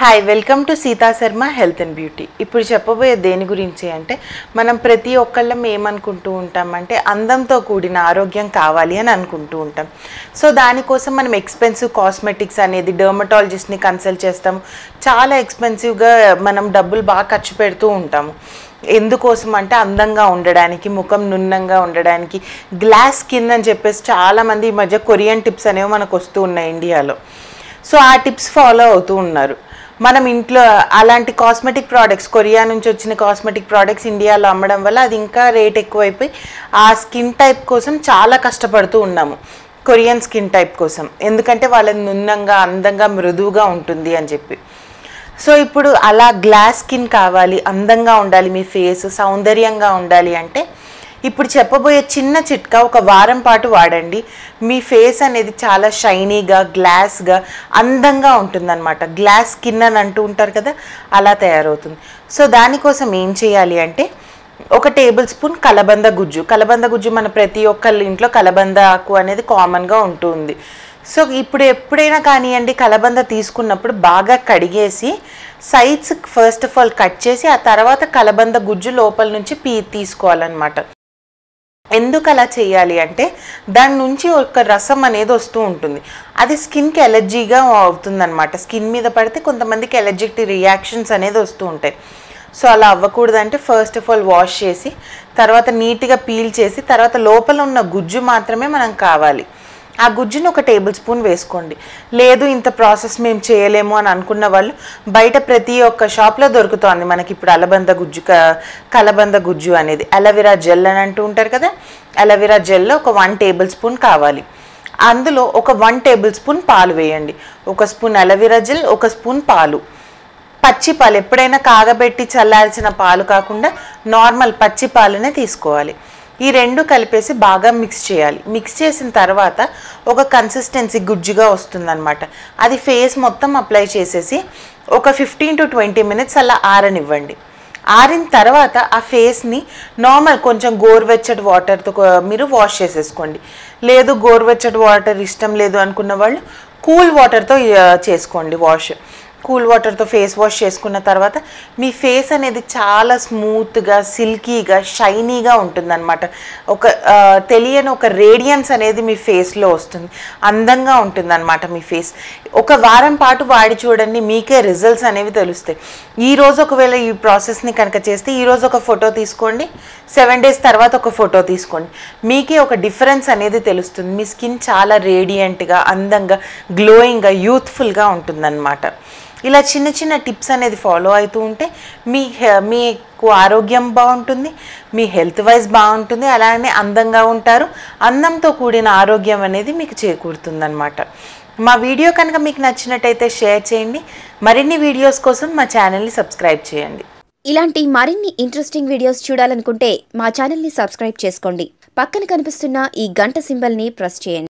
hi welcome to Seetha Sharma health and beauty ఇప్పుడు చెప్పబోయే దేని గురించి అంటే మనం ప్రతి ఒక్కళ్ళం ఏమనుకుంటూ ఉంటామంటే అందంతో కూడిన ఆరోగ్యం కావాలి అని అనుకుంటూ ఉంటాం సో దానికోసం మనం ఎక్స్పెన్సివ్ కాస్మెటిక్స్ అనేది డర్మటాలజిస్ట్ని కన్సల్ట్ చేస్తాము చాలా ఎక్స్పెన్సివ్గా మనం డబ్బులు బాగా ఖర్చు పెడుతూ ఉంటాము ఎందుకోసం అంటే అందంగా ఉండడానికి ముఖం నున్నంగా ఉండడానికి గ్లాస్ స్కిన్ అని చెప్పేసి చాలామంది ఈ మధ్య కొరియన్ టిప్స్ అనేవి మనకు వస్తూ ఉన్నాయి ఇండియాలో సో ఆ టిప్స్ ఫాలో అవుతూ ఉన్నారు మనం ఇంట్లో అలాంటి కాస్మెటిక్ ప్రోడక్ట్స్ కొరియా నుంచి వచ్చిన కాస్మెటిక్ ప్రోడక్ట్స్ ఇండియాలో అమ్మడం వల్ల అది ఇంకా రేట్ ఎక్కువైపోయి ఆ స్కిన్ టైప్ కోసం చాలా కష్టపడుతూ ఉన్నాము కొరియన్ స్కిన్ టైప్ కోసం ఎందుకంటే వాళ్ళది నున్నంగా అందంగా మృదువుగా ఉంటుంది అని చెప్పి సో ఇప్పుడు అలా గ్లాస్ స్కిన్ కావాలి అందంగా ఉండాలి మీ ఫేస్ సౌందర్యంగా ఉండాలి అంటే ఇప్పుడు చెప్పబోయే చిన్న చిట్కా ఒక వారం పాటు వాడండి మీ ఫేస్ అనేది చాలా షైనీగా గ్లాస్గా అందంగా ఉంటుందన్నమాట గ్లాస్ స్కిన్ అని అంటూ ఉంటారు కదా అలా తయారవుతుంది సో దానికోసం ఏం చేయాలి అంటే ఒక టేబుల్ స్పూన్ కలబంద గుజ్జు కలబంద గుజ్జు మన ప్రతి ఒక్కళ్ళ ఇంట్లో కలబంద ఆకు అనేది కామన్గా ఉంటుంది సో ఇప్పుడు ఎప్పుడైనా కానివ్వండి కలబంద తీసుకున్నప్పుడు బాగా కడిగేసి sides first of all cut చేసి ఆ తర్వాత కలబంద గుజ్జు లోపల నుంచి పీ తీసుకోవాలన్నమాట ఎందుకు అలా చేయాలి అంటే దాని నుంచి ఒక రసం అనేది వస్తూ ఉంటుంది అది స్కిన్కి ఎలర్జీగా అవుతుందన్నమాట స్కిన్ మీద పడితే కొంతమందికి ఎలర్జిక్ రియాక్షన్స్ అనేది వస్తూ ఉంటాయి సో అలా అవ్వకూడదంటే ఫస్ట్ ఆఫ్ ఆల్ వాష్ చేసి తర్వాత నీట్గా పీల్ చేసి తర్వాత లోపల ఉన్న గుజ్జు మాత్రమే మనం కావాలి ఆ గుజ్జుని ఒక టేబుల్ స్పూన్ వేసుకోండి లేదు ఇంత ప్రాసెస్ మేము చేయలేము అని అనుకున్న వాళ్ళు బయట ప్రతి ఒక్క షాప్లో దొరుకుతోంది మనకి ఇప్పుడు అలబంద గుజ్జు క- కలబంద గుజ్జు అనేది అలవెరా జెల్ అని అంటూ ఉంటారు కదా అలవెరా జెల్లో ఒక వన్ టేబుల్ స్పూన్ కావాలి అందులో ఒక వన్ టేబుల్ స్పూన్ పాలు వేయండి ఒక స్పూన్ అలవెరా జెల్ ఒక స్పూన్ పాలు పచ్చి పాలు ఎప్పుడైనా కాగబెట్టి చల్లార్చిన పాలు కాకుండా నార్మల్ పచ్చి పాలనే తీసుకోవాలి ఈ రెండు కలిపేసి బాగా మిక్స్ చేయాలి మిక్స్ చేసిన తర్వాత ఒక కన్సిస్టెన్సీ గుజ్జుగా వస్తుందన్నమాట అది ఫేస్ మొత్తం అప్లై చేసేసి ఒక ఫిఫ్టీన్ టు ట్వంటీ మినిట్స్ అలా ఆరనివ్వండి ఆరిన తర్వాత ఆ ఫేస్ని నార్మల్ కొంచెం గోరువెచ్చటి వాటర్తో మీరు వాష్ చేసేసుకోండి లేదు గోరువెచ్చటి వాటర్ ఇష్టం లేదు అనుకున్న వాళ్ళు కూల్ వాటర్తో చేసుకోండి వాష్ కూల్ వాటర్తో ఫేస్ వాష్ చేసుకున్న తర్వాత మీ ఫేస్ అనేది చాలా స్మూత్గా సిల్కీగా షైనీగా ఉంటుందన్నమాట ఒక ఆ, తెలియని ఒక రేడియన్స్ అనేది మీ ఫేస్లో వస్తుంది అందంగా ఉంటుందన్నమాట మీ ఫేస్ ఒక వారం పాటు వాడి చూడండి మీకే రిజల్ట్స్ అనేవి తెలుస్తాయి ఈ రోజు ఒకవేళ ఈ ప్రాసెస్ని కనుక చేస్తే ఈ రోజు ఒక ఫోటో తీసుకోండి సెవెన్ డేస్ తర్వాత ఒక ఫోటో తీసుకోండి మీకే ఒక డిఫరెన్స్ అనేది తెలుస్తుంది మీ స్కిన్ చాలా రేడియంట్గా అందంగా గ్లోయింగ్గా యూత్ఫుల్గా ఉంటుందన్నమాట ఇలా చిన్న చిన్న టిప్స్ అనేది ఫాలో అవుతూ ఉంటే మీ హె- మీకు ఆరోగ్యం బాగుంటుంది మీ హెల్త్ వైజ్ బాగుంటుంది అలానే అందంగా ఉంటారు అందంతో కూడిన ఆరోగ్యం అనేది మీకు చేకూరుతుందన్నమాట మా వీడియో కనుక మీకు నచ్చినట్టయితే షేర్ చేయండి మరిన్ని వీడియోస్ కోసం మా ఛానల్ని సబ్స్క్రైబ్ చేయండి ఇలాంటి మరిన్ని ఇంట్రెస్టింగ్ వీడియోస్ చూడాలనుకుంటే మా ఛానల్ని సబ్స్క్రైబ్ చేసుకోండి పక్కన కనిపిస్తున్న ఈ గంట సింబల్ని ప్రెస్ చేయండి